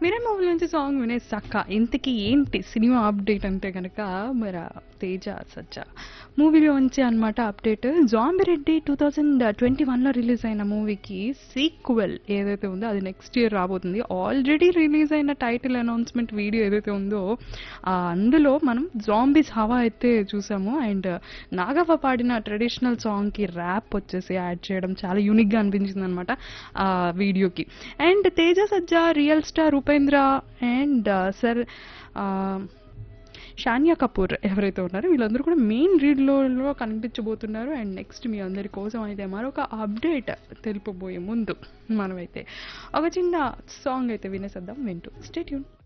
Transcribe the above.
మీరే మూవీ నుంచి సాంగ్ వినేసాక ఇంతకీ ఏంటి సినిమా అప్డేట్ అంటే కనుక మరి తేజ సజ్జ మూవీలో నుంచి అనమాట update Zombie Reddy two thousand twenty వన్లో రిలీజ్ అయిన మూవీకి సీక్వెల్ ఏదైతే ఉందో అది నెక్స్ట్ ఇయర్ రాబోతుంది ఆల్రెడీ రిలీజ్ అయిన టైటిల్ అనౌన్స్మెంట్ వీడియో ఏదైతే ఉందో ఆ, అందులో మనం జాంబీస్ హవా అయితే చూసాము అండ్ నాగవ్వ పాడిన ట్రెడిషనల్ సాంగ్కి ర్యాప్ వచ్చేసి యాడ్ చేయడం చాలా యూనిక్గా అనిపించింది అనమాట ఆ వీడియోకి and Teja Sajja real star Upendra and సర్ షానియా కపూర్ ఎవరైతే ఉన్నారో వీళ్ళందరూ కూడా మెయిన్ రీడ్లో కనిపించబోతున్నారు అండ్ నెక్స్ట్ మీ అందరి కోసం అయితే మరొక అప్డేట్ తెలుపబోయే ముందు మనమైతే ఒక చిన్న సాంగ్ అయితే వినేసేద్దాం వింటూ స్టేట్యూన్